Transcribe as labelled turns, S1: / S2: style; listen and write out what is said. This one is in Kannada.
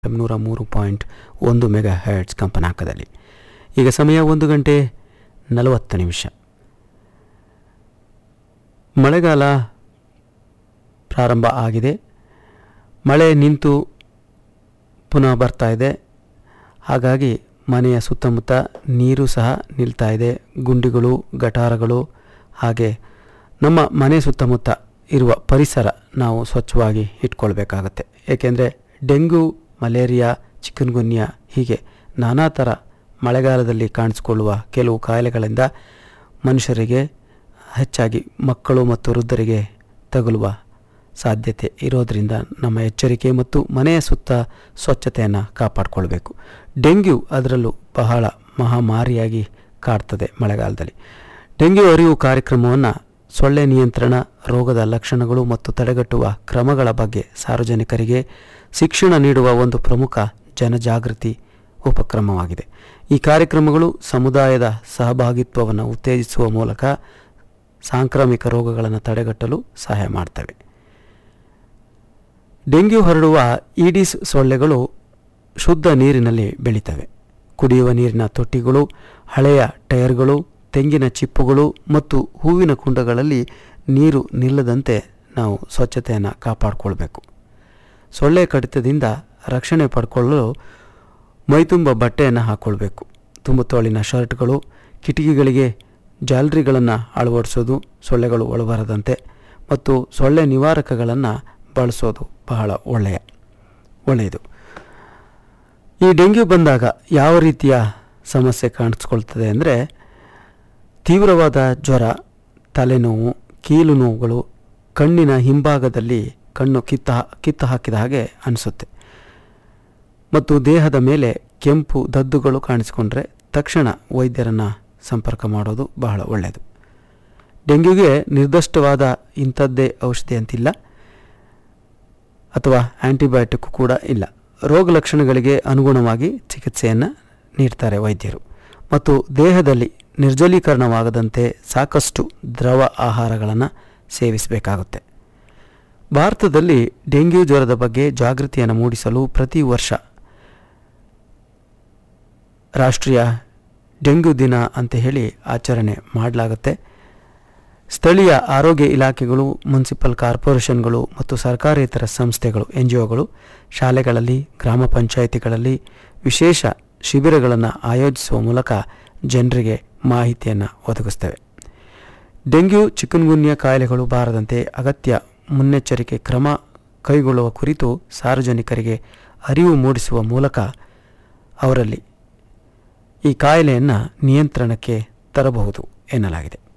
S1: ನೂರ ಮೂರು ಪಾಯಿಂಟ್ ಒಂದು ಮೆಗಾ ಹರ್ಟ್ಸ್ ಕಂಪನಾಂಕದಲ್ಲಿ ಈಗ ಸಮಯ ಒಂದು ಗಂಟೆ ನಲವತ್ತು ನಿಮಿಷ ಮಳೆಗಾಲ ಪ್ರಾರಂಭ ಆಗಿದೆ ಮಳೆ ನಿಂತು ಪುನಃ ಬರ್ತಾ ಇದೆ ಹಾಗಾಗಿ ಮನೆಯ ಸುತ್ತಮುತ್ತ ನೀರು ಸಹ ನಿಲ್ತಾ ಇದೆ ಗುಂಡಿಗಳು ಗಟಾರಗಳು ಹಾಗೆ ನಮ್ಮ ಮನೆ ಸುತ್ತಮುತ್ತ ಇರುವ ಪರಿಸರ ನಾವು ಸ್ವಚ್ಛವಾಗಿ ಇಟ್ಕೊಳ್ಬೇಕಾಗತ್ತೆ ಏಕೆಂದರೆ ಡೆಂಗ್ಯೂ ಮಲೇರಿಯಾ ಚಿಕನ್ಗುನ್ಯಾ ಹೀಗೆ ನಾನಾ ಥರ ಮಳೆಗಾಲದಲ್ಲಿ ಕಾಣಿಸಿಕೊಳ್ಳುವ ಕೆಲವು ಕಾಯಿಲೆಗಳಿಂದ ಮನುಷ್ಯರಿಗೆ ಹೆಚ್ಚಾಗಿ ಮಕ್ಕಳು ಮತ್ತು ವೃದ್ಧರಿಗೆ ತಗುಲುವ ಸಾಧ್ಯತೆ ಇರೋದರಿಂದ ನಮ್ಮ ಎಚ್ಚರಿಕೆ ಮತ್ತು ಮನೆಯ ಸುತ್ತ ಸ್ವಚ್ಛತೆಯನ್ನು ಕಾಪಾಡಿಕೊಳ್ಬೇಕು ಡೆಂಗ್ಯೂ ಅದರಲ್ಲೂ ಬಹಳ ಮಹಾಮಾರಿಯಾಗಿ ಕಾಡ್ತದೆ ಮಳೆಗಾಲದಲ್ಲಿ ಡೆಂಗ್ಯೂ ಅರಿವು ಕಾರ್ಯಕ್ರಮವನ್ನು ಸೊಳ್ಳೆ ನಿಯಂತ್ರಣ ರೋಗದ ಲಕ್ಷಣಗಳು ಮತ್ತು ತಡೆಗಟ್ಟುವ ಕ್ರಮಗಳ ಬಗ್ಗೆ ಸಾರ್ವಜನಿಕರಿಗೆ ಶಿಕ್ಷಣ ನೀಡುವ ಒಂದು ಪ್ರಮುಖ ಜನಜಾಗೃತಿ ಉಪಕ್ರಮವಾಗಿದೆ ಈ ಕಾರ್ಯಕ್ರಮಗಳು ಸಮುದಾಯದ ಸಹಭಾಗಿತ್ವವನ್ನು ಉತ್ತೇಜಿಸುವ ಮೂಲಕ ಸಾಂಕ್ರಾಮಿಕ ರೋಗಗಳನ್ನು ತಡೆಗಟ್ಟಲು ಸಹಾಯ ಮಾಡ್ತವೆ ಡೆಂಗ್ಯೂ ಹರಡುವ ಈಡಿಸ್ ಸೊಳ್ಳೆಗಳು ಶುದ್ಧ ನೀರಿನಲ್ಲಿ ಬೆಳೀತವೆ ಕುಡಿಯುವ ನೀರಿನ ತೊಟ್ಟಿಗಳು ಹಳೆಯ ಟೈರ್ಗಳು ತೆಂಗಿನ ಚಿಪ್ಪುಗಳು ಮತ್ತು ಹೂವಿನ ಕುಂಡಗಳಲ್ಲಿ ನೀರು ನಿಲ್ಲದಂತೆ ನಾವು ಸ್ವಚ್ಛತೆಯನ್ನು ಕಾಪಾಡಿಕೊಳ್ಬೇಕು ಸೊಳ್ಳೆ ಕಡಿತದಿಂದ ರಕ್ಷಣೆ ಪಡ್ಕೊಳ್ಳಲು ಮೈತುಂಬ ಬಟ್ಟೆಯನ್ನು ಹಾಕ್ಕೊಳ್ಬೇಕು ತುಂಬ ತೋಳಿನ ಶರ್ಟ್ಗಳು ಕಿಟಕಿಗಳಿಗೆ ಜಾಲರಿಗಳನ್ನು ಅಳವಡಿಸೋದು ಸೊಳ್ಳೆಗಳು ಒಳಬರದಂತೆ ಮತ್ತು ಸೊಳ್ಳೆ ನಿವಾರಕಗಳನ್ನು ಬಳಸೋದು ಬಹಳ ಒಳ್ಳೆಯ ಒಳ್ಳೆಯದು ಈ ಡೆಂಗ್ಯೂ ಬಂದಾಗ ಯಾವ ರೀತಿಯ ಸಮಸ್ಯೆ ಕಾಣಿಸ್ಕೊಳ್ತದೆ ಅಂದರೆ ತೀವ್ರವಾದ ಜ್ವರ ತಲೆನೋವು ಕೀಲು ನೋವುಗಳು ಕಣ್ಣಿನ ಹಿಂಭಾಗದಲ್ಲಿ ಕಣ್ಣು ಕಿತ್ತ ಕಿತ್ತು ಹಾಕಿದ ಹಾಗೆ ಅನಿಸುತ್ತೆ ಮತ್ತು ದೇಹದ ಮೇಲೆ ಕೆಂಪು ದದ್ದುಗಳು ಕಾಣಿಸಿಕೊಂಡ್ರೆ ತಕ್ಷಣ ವೈದ್ಯರನ್ನು ಸಂಪರ್ಕ ಮಾಡೋದು ಬಹಳ ಒಳ್ಳೆಯದು ಡೆಂಗ್ಯೂಗೆ ನಿರ್ದಿಷ್ಟವಾದ ಇಂಥದ್ದೇ ಔಷಧಿ ಅಂತಿಲ್ಲ ಅಥವಾ ಆ್ಯಂಟಿಬಯೋಟಿಕ್ ಕೂಡ ಇಲ್ಲ ರೋಗ ಲಕ್ಷಣಗಳಿಗೆ ಅನುಗುಣವಾಗಿ ಚಿಕಿತ್ಸೆಯನ್ನು ನೀಡ್ತಾರೆ ವೈದ್ಯರು ಮತ್ತು ದೇಹದಲ್ಲಿ ನಿರ್ಜಲೀಕರಣವಾಗದಂತೆ ಸಾಕಷ್ಟು ದ್ರವ ಆಹಾರಗಳನ್ನು ಸೇವಿಸಬೇಕಾಗುತ್ತೆ ಭಾರತದಲ್ಲಿ ಡೆಂಗ್ಯೂ ಜ್ವರದ ಬಗ್ಗೆ ಜಾಗೃತಿಯನ್ನು ಮೂಡಿಸಲು ಪ್ರತಿ ವರ್ಷ ರಾಷ್ಟ್ರೀಯ ಡೆಂಗ್ಯೂ ದಿನ ಅಂತ ಹೇಳಿ ಆಚರಣೆ ಮಾಡಲಾಗುತ್ತೆ ಸ್ಥಳೀಯ ಆರೋಗ್ಯ ಇಲಾಖೆಗಳು ಮುನ್ಸಿಪಲ್ ಕಾರ್ಪೊರೇಷನ್ಗಳು ಮತ್ತು ಸರ್ಕಾರೇತರ ಸಂಸ್ಥೆಗಳು ಎನ್ ಜಿ ಒಗಳು ಶಾಲೆಗಳಲ್ಲಿ ಗ್ರಾಮ ಪಂಚಾಯಿತಿಗಳಲ್ಲಿ ವಿಶೇಷ ಶಿಬಿರಗಳನ್ನು ಆಯೋಜಿಸುವ ಮೂಲಕ ಜನರಿಗೆ ಮಾಹಿತಿಯನ್ನು ಒದಗಿಸ್ತವೆ ಡೆಂಗ್ಯೂ ಚಿಕನ್ಗುನ್ಯ ಕಾಯಿಲೆಗಳು ಬಾರದಂತೆ ಅಗತ್ಯ ಮುನ್ನೆಚ್ಚರಿಕೆ ಕ್ರಮ ಕೈಗೊಳ್ಳುವ ಕುರಿತು ಸಾರ್ವಜನಿಕರಿಗೆ ಅರಿವು ಮೂಡಿಸುವ ಮೂಲಕ ಅವರಲ್ಲಿ ಈ ಕಾಯಿಲೆಯನ್ನು ನಿಯಂತ್ರಣಕ್ಕೆ ತರಬಹುದು ಎನ್ನಲಾಗಿದೆ